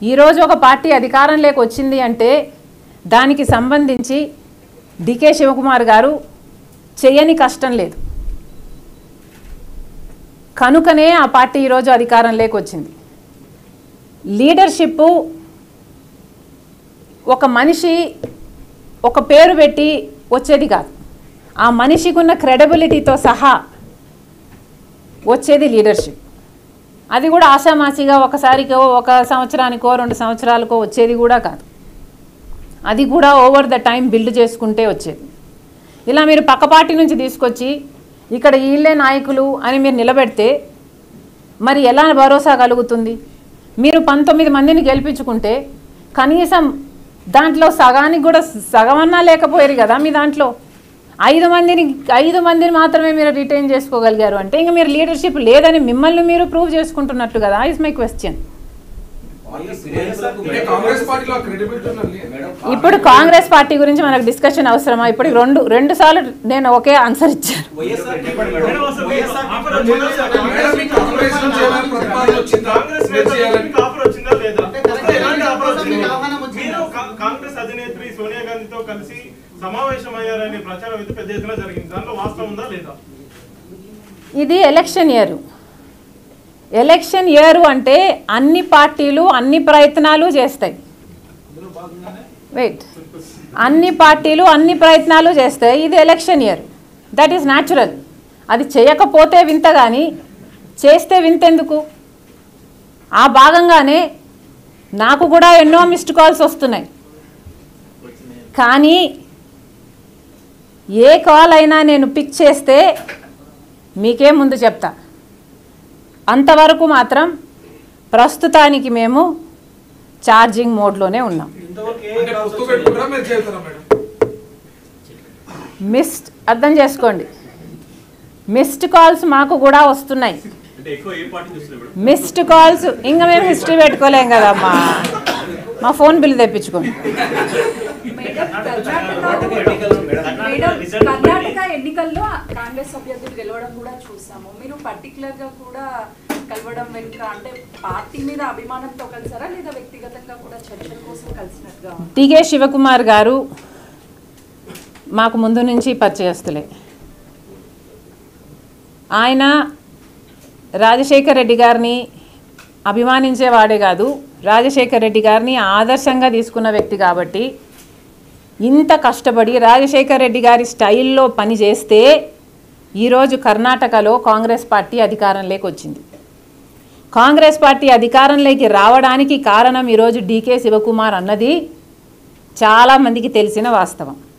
ఈరోజు ఒక పార్టీ అధికారంలోకి వచ్చింది అంటే దానికి సంబంధించి డికే శివకుమార్ గారు చేయని కష్టం లేదు కనుకనే ఆ పార్టీ ఈరోజు అధికారంలోకి వచ్చింది లీడర్షిప్ ఒక మనిషి ఒక పేరు పెట్టి వచ్చేది కాదు ఆ మనిషికి ఉన్న క్రెడిబిలిటీతో సహా వచ్చేది లీడర్షిప్ అది కూడా ఆషామాషిగా ఒకసారికో ఒక సంవత్సరానికో రెండు సంవత్సరాలకో వచ్చేది కూడా కాదు అది కూడా ఓవర్ ద టైం బిల్డ్ చేసుకుంటే వచ్చేది ఇలా మీరు పక్క పార్టీ నుంచి తీసుకొచ్చి ఇక్కడ వీళ్ళే నాయకులు అని మీరు నిలబెడితే మరి ఎలా భరోసా కలుగుతుంది మీరు పంతొమ్మిది మందిని గెలిపించుకుంటే కనీసం దాంట్లో సగానికి కూడా సగమన్నా లేకపోయారు కదా మీ దాంట్లో ఐదు మందిని ఐదు మందిని మాత్రమే మీరు రిటైన్ చేసుకోగలిగారు అంటే ఇంకా మీరు లీడర్షిప్ లేదని మిమ్మల్ని మీరు ప్రూవ్ చేసుకుంటున్నట్టు కదా ఇస్ మై క్వశ్చన్ అంటే కాంగ్రెస్ పార్టీలో క్రెడిబిలిటీ ఉన్నది ఇప్పుడు కాంగ్రెస్ పార్టీ గురించి మనకు డిస్కషన్ అవసరమా ఇప్పుడు రెండు రెండు సార్లు నేను ఒకే ఆన్సర్ ఇచ్చాను మేడం అసలు వైఎస్ఆర్ ఆఫర్ వచ్చిందా లేదా? మేడం, మీకు కాంగ్రెస్ నుంచి ఏమైనా ప్రతిపాదన వచ్చిందా? కాంగ్రెస్ మీరు నేతలకు చేయాలని? మీకు ఆఫర్ వచ్చిందా లేదా? అంటే కరెక్ట్ అసలు ఎలాంటి ఆఫర్ వచ్చింది? మీకు ఆహ్వానం వచ్చిందా? మీరు కా- కాంగ్రెస్ అధినేత్రి సోనియా గాంధీతో కలిసి సమావేశమయ్యారనే ప్రచారం అయితే పెద్ద ఎత్తున జరిగింది దాంట్లో వాస్తవం ఉందా లేదా ఇది ఎలక్షన్ ఇయర్ ఎలక్షన్ ఇయర్ అంటే అన్ని పార్టీలు అన్ని ప్రయత్నాలు చేస్తాయి వెయిట్ అన్ని పార్టీలు అన్ని ప్రయత్నాలు చేస్తాయి ఇది election year that is natural అది చేయకపోతే వింత కానీ చేస్తే వింతెందుకు ఆ భాగంగానే నాకు కూడా ఎన్నో మిస్డ్ కాల్స్ వస్తున్నాయి కానీ ఏ కాల్ అయినా నేను పిక్ చేస్తే మీకే ముందు చెప్తా అంతవరకు మాత్రం ప్రస్తుతానికి మేము ఛార్జింగ్ మోడ్లోనే ఉన్నాం అంటే పుస్తకం పెట్టుకుంటారా మీరు చేస్తారా మేడం మిస్డ్ అర్థం చేసుకోండి మిస్డ్ కాల్స్ మాకు కూడా వస్తున్నాయి అంటే ఎక్కువ ఏ పార్టీ చూస్తున్నారు మేడం మిస్డ్ కాల్స్ ఇంకా మేము హిస్టరీ పెట్టుకోలేం కదమ్మా మా ఫోన్ బిల్ తెప్పించుకోండి మేడం కర్ణాటక ఎన్నికల్లో కాంగ్రెస్ అభ్యర్థులు గెలవడం కూడా చూసాము మీరు పర్టికులర్ గా కూడా కలవడం వెనుక అంటే పార్టీ మీద అభిమానంతో కలిసారా లేదా వ్యక్తిగతంగా కూడా చర్చల కోసం కలిసినట్టుగా ఉందా? టిగే శివకుమార్ గారు మాకు ముందు నుంచి పరిచయస్తులే ఆయన రాజశేఖర్ రెడ్డి గారిని అభిమానించేవాడే కాదు రాజశేఖర్ రెడ్డి గారిని ఆదర్శంగా తీసుకున్న వ్యక్తి కాబట్టి ఇంత కష్టపడి రాజశేఖర్ రెడ్డి గారి స్టైల్లో పని చేస్తే ఈరోజు కర్ణాటకలో కాంగ్రెస్ పార్టీ అధికారంలోకి వచ్చింది కాంగ్రెస్ పార్టీ అధికారంలోకి రావడానికి కారణం ఈరోజు డీకే శివకుమార్ అన్నది చాలామందికి తెలిసిన వాస్తవం